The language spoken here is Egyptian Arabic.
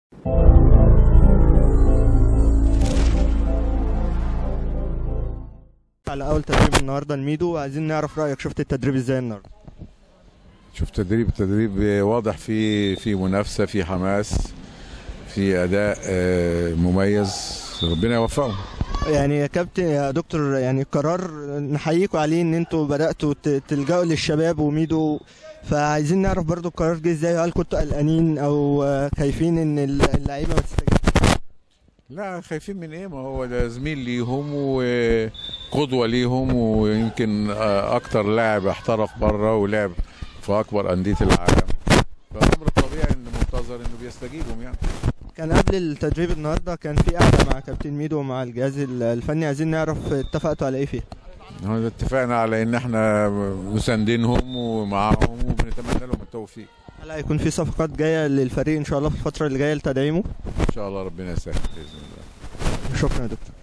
على اول تدريب النهارده الميدو وعايزين نعرف رايك شفت التدريب ازاي النهارده شوف تدريب التدريب واضح في في منافسه في حماس في اداء آه، مميز ربنا يوفقهم يعني يا كابتن يا دكتور يعني قرار نحييكوا عليه ان انتوا بداتوا ت- تلجأوا للشباب وميدو فعايزين نعرف برضو القرار جه ازاي هل كنتوا قلقانين او آه، خايفين ان اللعيبه ما تستجيبش لا خايفين من ايه ما هو ده زميل ليهم وقدوه ليهم ويمكن آه، اكتر لاعب احترف بره ولعب في اكبر انديه العالم فالامر الطبيعي ان منتظر انه بيستجيبهم يعني كان قبل التدريب النهارده كان في قعده مع كابتن ميدو ومع الجهاز ال- الفني عايزين نعرف اتفقتوا على ايه فيها هو اتفقنا على ان احنا مساندينهم ومعاهم وبنتمنى لهم التوفيق هل هيكون في صفقات جايه للفريق ان شاء الله في الفتره اللي جايه لتدعيمه ان شاء الله ربنا يسهل باذن الله شكرا يا دكتور